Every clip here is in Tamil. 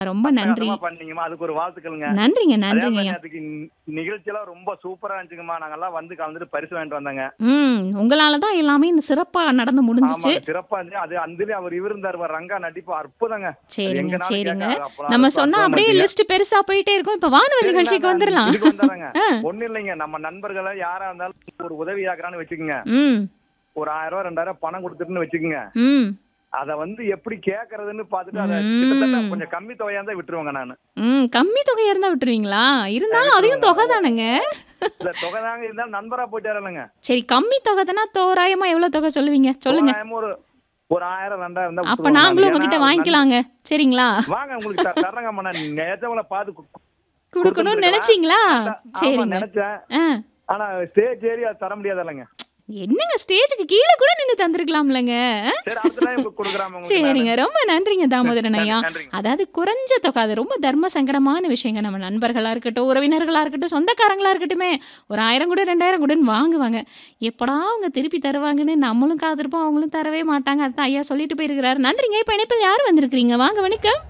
ரொம்ப நன்றி அட்டகாசமா பண்ணீங்கம்மா அதுக்கு ஒரு வாழ்த்துக்களுங்க நன்றிங்க அதே நன்றிங்க மாதிரி ஐயா அதுக்கு நிகழ்ச்சியெல்லாம் ரொம்ப சூப்பரா இருந்துச்சுங்கம்மா நாங்கெல்லாம் வந்து கலந்துட்டு பரிசு வாங்கிட்டு வந்தாங்க ம் உங்களால தான் எல்லாமே சிறப்பா நடந்து முடிஞ்சிச்சு ஆமா சிறப்பா இருந்துச்சு அது அதுலயும் அவர் இவர் இருந்தார் பாரு, ரங்கா நடிப்பு அற்புதங்க அது சரிங்க எங்கனாலும் சரிங்க கேட்க அப்பலாம் நம்ம ரொம்ப சொன்னா அற்புதமா அப்படியே இருந்துச்சுங்க. லிஸ்ட் பெருசா போயிட்டே இருக்கும் இப்ப வானவெளி சரி, நிகழ்ச்சிக்கு நாங்க வந்துடலாம் இதுக்கு வந்துடுறேங்க. ஆ. ஒண்ணும் இல்லைங்க நம்ம நண்பர்களை யாரா இருந்தாலும் ஒரு உதவி ஆக்குறான்னு வச்சுக்கோங்க ம் ஒரு ஆயிரம் ரூபாய் ரெண்டாயிரம் பணம் கொடுத்துட்டுன்னு வச்சுக்கோங்க ம் அத வந்து எப்படி கேக்குறதுன்னு பாத்துட்டு அதை ம். கிட்டத்தட்ட கொஞ்சம் கம்மி தொகையா இருந்தா விட்டுருவாங்க நானு ம் கம்மி தொகையா இருந்தா விட்டுருவீங்களா இருந்தாலும் அதையும் தொகை தானேங்க இல்ல தொகை தாங்க இருந்தாலும் நண்பரா போயிட்டாரு இல்லைங்க சரி கம்மி தொகை தானே தோராயமா எவ்வளவு தொகை சொல்லுவீங்க சொல்லுங்க தோராயமா ஒரு ஒரு ஆயிரம் ரெண்டாயிரம் இருந்தா அப்ப விட்டுருவாங்க. நாங்களும் ஏன்னா உங்ககிட்ட ஒரு வாங்கிக்கலாங்க சரிங்களா நண்பர் வாங்க உங்களுக்கு த- தர்றேங்கம்மா நான் நேத்தவள பாத்து கு- கொடுக்கணும்னு கொடுத்துருக்கலாம். நினைச்சீங்களா ஆமா, சரிங்க நினைச்சேன் ஆ ஆனா ஸ்டேஜ் ஏறி அது தர முடியாது இல்லைங்க என்னங்க ஸ்டேஜுக்கு கீழே கூட நின்னு தந்திருக்கலாம்லங்க சரி அடுத்த டைம் கொடுக்குறாம உங்களுக்கு சரிங்க ரொம்ப நன்றிங்க தாமோதரன் ஐயா நன்றி, நன்றிங்க. அதாவது குறைஞ்ச தொகை அது ரொம்ப தர்ம சங்கடமான விஷயங்க நம்ம நண்பர்களா இருக்கட்டும் உறவினர்களா இருக்கட்டும் சொந்தக்காரங்களா இருக்கட்டுமே ஒரு ஆயிரம் கூட ரெண்டாயிரம் கூடன்னு வாங்குவாங்க எப்படா அவங்க திருப்பி தருவாங்கன்னு நம்மளும் காத்திருப்போம் அவங்களும் தரவே மாட்டாங்க அதுதான் ஐயா சொல்லிட்டு போயிருக்கிறாரு நன்றிங்க இப்ப இணைப்பில் யார் வந்திருக்கிறீங்க வாங்க வணக்கம்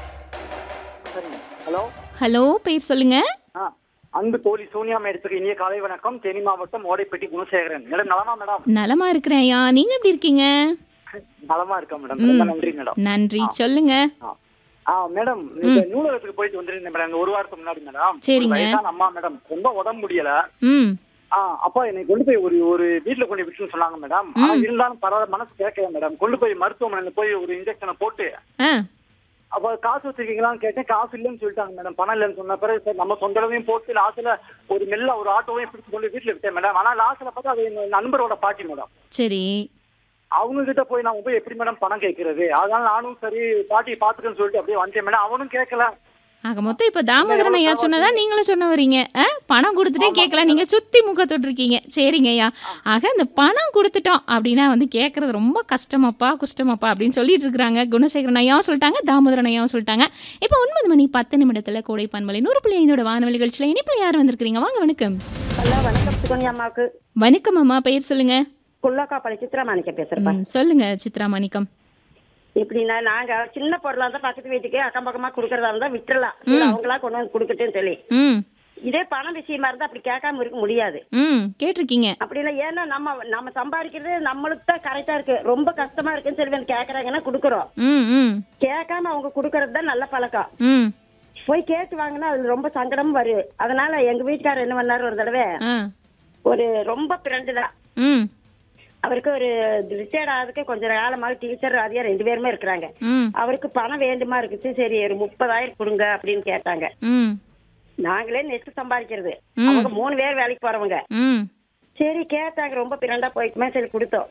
ஹலோ ஹலோ பேர் சொல்லுங்க ஆ அன்பு தோழி சோனியா மேடத்துக்கு இனிய காலை வணக்கம் தேனி மாவட்டம் ஓடைப்பட்டி குணசேகரன் மேடம் நலமா மேடம் நலமா இருக்கிறேன் ஐயா நீங்க எப்படி இருக்கீங்க நலமா இருக்கேன் மேடம் ரொம்ப நன்றி மேடம் நன்றி சொல்லுங்க ஆ. ஆ மேடம் இந்த நூலகத்துக்கு போயிட்டு வந்திருந்தேன் மேடம் இந்த ஒரு வாரத்துக்கு முன்னாடி மேடம் சரிங்க. ஒரு வயசான அம்மா மேடம் ரொம்ப உடம்பு முடியல ம் ஆ அப்பா என்னை கொண்டு போய் ஒரு ஒரு வீட்டுல கொண்டு போய் விட்டுன்னு சொன்னாங்க மேடம் ஆனா இருந்தாலும் பரவாயில்ல மனசு கேட்கல மேடம் கொண்டு போய் மருத்துவமனையில போய் ஒரு இன்ஜெக்ஷனை போட்டு ஆ அப்ப காசு வச்சிருக்கீங்களான்னு கேட்டேன் காசு இல்லைன்னு சொல்லிட்டாங்க மேடம் பணம் இல்லைன்னு சொன்ன பிறகு சரி நம்ம சொந்த அளவையும் போட்டு லாஸ்ட்ல ஒரு மெல்ல ஒரு ஆட்டோவையும் பிடிச்சு கொண்டு வீட்டுல விட்டேன் மேடம் ஆனா லாஸ்ட்ல பார்த்தா அது எங்க நண்பரோட பாட்டி மேடம் சரி அவங்க கிட்ட போய் நான் போய் எப்படி மேடம் பணம் கேட்கறது அதனால நானும் சரி பாட்டியை பாத்துக்கன்னு சொல்லிட்டு அப்படியே வந்துட்டேன் மேடம் அவனும் கேட்கல ஆக மொத்தம் இப்ப தாமோதரன் ஐயா சொன்னதா நீங்களும் சொன்ன வரீங்க ஆ? பணம் கொடுத்துட்டே கேட்கல நீங்க சுத்தி முக்க தொட்டிருக்கீங்க சரிங்க ஐயா ஆக இந்த பணம் கொடுத்துட்டோம் அப்படின்னா வந்து கேட்கறது ரொம்ப கஷ்டமாப்பா குஷ்டமாப்பா அப்படின்னு சொல்லிட்டு இருக்கிறாங்க குணசேகரன் ஐயாவும் சொல்லிட்டாங்க தாமோதரன் ஐயாவும் சொல்லிட்டாங்க இப்போ ஒன்பது மணி பத்து நிமிடத்துல கோடை பண்பலை நூறு புள்ளி ஐந்தோட வானொலி நிகழ்ச்சியில இனிப்பில் யார் வந்திருக்கிறீங்க வாங்க வணக்கம் ஹலோ வணக்கம் சுகன்யா அம்மாவுக்கு வணக்கம் அம்மா பெயர் சொல்லுங்க குள்ளக்காப்பாளி சித்ரா மாணிக்க பேசுறப்பா ம், சொல்லுங்க சித்ரா மாணிக்கம் இப்படின்னா நாங்க சின்ன பொருளா இருந்தா பக்கத்து வீட்டுக்கு அக்கம் பக்கமா குடுக்கறதா இருந்தா விட்டுறலாம் இல்ல அவங்களா கொண்டு வந்து கொடுக்கட்டுன்னு சொல்லி ம் இதே பணம் விஷயமா இருந்தா அப்படி கேட்காம இருக்க முடியாது ம் கேட்டிருக்கீங்க அப்படி இல்லை ஏன்னா நம்ம நம்ம சம்பாதிக்கிறது நம்மளுக்கு தான் கரெக்டா இருக்கு ரொம்ப கஷ்டமா இருக்குன்னு சொல்லி வந்து கேக்குறாங்கன்னா கொடுக்குறோம் ம் ம் கேட்காம அவங்க கொடுக்கறது தான் நல்ல பழக்கம் ம் போய் கேட்டு வாங்கினா அது ரொம்ப சங்கடமும் வருது அதனால எங்க வீட்டுக்காரர் என்ன பண்ணாரு ஒரு தடவை ஆ ஒரு ரொம்ப ஃப்ரெண்டு தான் ம் அவருக்கு ஒரு ரிட்டையர்ட் ஆகிறதுக்கு கொஞ்சம் காலமாக டீச்சர் அதிகம் ரெண்டு பேருமே இருக்கிறாங்க ம் அவருக்கு பணம் வேண்டுமா இருக்குது சரி ஒரு முப்பதாயிரம் கொடுங்க அப்படின்னு கேட்டாங்க ம் நாங்களே நெக்ஸ்ட் சம்பாதிக்கிறது அவங்க மூணு பேர் வேலைக்கு போறவங்க ம் சரி கேட்டாங்க ரொம்ப பிறண்டா போய்க்குமே சரி கொடுத்தோம்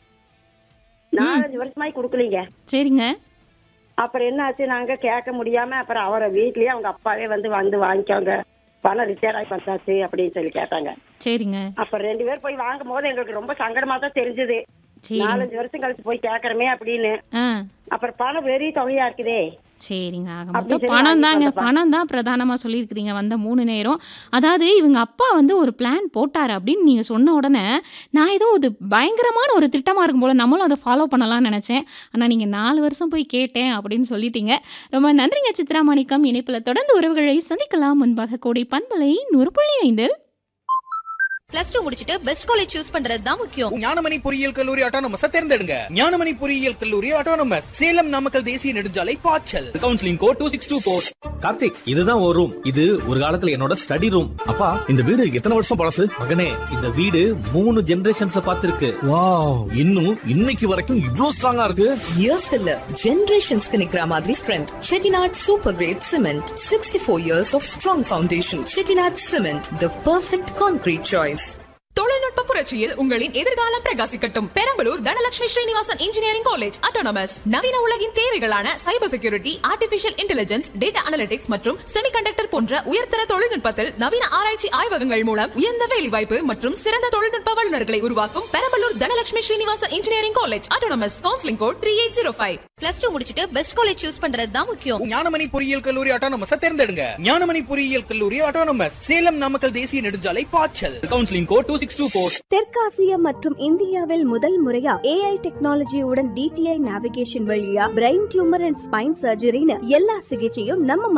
நாலஞ்சு வருஷமாய் கொடுக்கலீங்க சரிங்க அப்புறம் என்ன ஆச்சு நாங்க கேட்க முடியாம அப்புறம் அவரை வீட்லயே அவங்க அப்பாவே வந்து வந்து வாங்கிக்கோங்க பணம் ரிட்டையர் ஆகி வந்தாச்சு அப்படின்னு சொல்லி கேட்டாங்க சரிங்க அப்புறம் ரெண்டு பேர் போய் வாங்கும் போது எங்களுக்கு ரொம்ப சங்கடமா தான் தெரிஞ்சது சரி நாலஞ்சு வருஷம் கழிச்சு போய் கேக்குறமே அப்படின்னு ஆ அப்புறம் பணம் பெரிய தொகையா இருக்குதே சரிங்க ஆக அப்படி மொத்தம் சரி பணம் வாங்கி தாங்க வந்தப்பா. பணம் தான் பிரதானமா சொல்லியிருக்கிறீங்க வந்த மூணு நேரம் அதாவது இவங்க அப்பா வந்து ஒரு பிளான் போட்டாரு அப்படின்னு நீங்க சொன்ன உடனே நான் ஏதோ ஒரு பயங்கரமான ஒரு திட்டமா இருக்கும் போல நம்மளும் அதை ஃபாலோ பண்ணலாம்னு நினைச்சேன் ஆனா நீங்க நாலு வருஷம் போய் கேட்டேன் அப்படின்னு சொல்லிட்டீங்க ரொம்ப நன்றிங்க சித்ரா மாணிக்கம் இணைப்புல தொடர்ந்து உறவுகளை சந்திக்கலாம் முன்பாக கோடை பண்பலை நூறு புள்ளி ஐந்தில் பிளஸ் டூ முடிச்சிட்டு பெஸ்ட் காலேஜ் சூஸ் பண்றது தான் முக்கியம் ஞானமணி பொறியியல் கல்லூரி ஆட்டோனமஸ் தேர்ந்தெடுங்க ஞானமணி பொறியியல் கல்லூரி ஆட்டோனமஸ் சேலம் நாமக்கல் தேசிய நெடுஞ்சாலை பாய்ச்சல் counselling code two six two four Karthik இதுதான் ஒரு ரூம் இது ஒரு காலத்துல என்னோட ஸ்டடி ரூம் அப்பா இந்த வீடு எத்தனை வருஷம் பழசு மகனே இந்த வீடு மூணு ஜெனரேஷன்ஸ் பார்த்திருக்கு வாவ் இன்னும் இன்னைக்கு வரைக்கும் இவ்ளோ ஸ்ட்ராங்கா இருக்கு இயர்ஸ் இல்ல ஜெனரேஷன்ஸ்க்கு நிக்கிற மாதிரி strength Chettinad super grade cement sixty four years of strong foundation Chettinad cement the perfect concrete choice தொழில்நுட்ப புரட்சியில் உங்களின் எதிர்காலம் பிரகாசிக்கட்டும் Perambalur Dhanalakshmi Srinivasan engineering college autonomous நவீன உலகின் தேவைகளான cyber security artificial intelligence data analytics மற்றும் செமிகண்டக்டர் போன்ற உயர்தர தொழில்நுட்பத்தில் நவீன ஆராய்ச்சி ஆய்வகங்கள் மூலம் உயர்ந்த வேலைவாய்ப்பு மற்றும் சிறந்த தொழில்நுட்ப வல்லுநர்களை உருவாக்கும் Perambalur Dhanalakshmi Srinivasan engineering college autonomous counselling code three eight zero five plus two முடிச்சிட்டு பெஸ்ட் காலேஜ் சூஸ் பண்றது தான் முக்கியம் ஞானமணி பொறியியல் கல்லூரி ஆட்டோனமஸ் தேர்ந்தெடுங்க ஞானமணி பொறியியல் கல்லூரி ஆட்டோனமஸ் சேலம் நாமக்கல் தேசிய நெடுஞ்சாலை பாய்ச்சல் counselling code two six two four தெற்காசியா மற்றும் இந்தியாவில் முதல் முறையா ஏஐ டெக்னாலஜியுடன் டிடிஐ நேவிகேஷன் வழியா பிரெயின் டியூமர் அண்ட் ஸ்பைன் சர்ஜரின்னு எல்லா சிகிச்சையும் நம்ம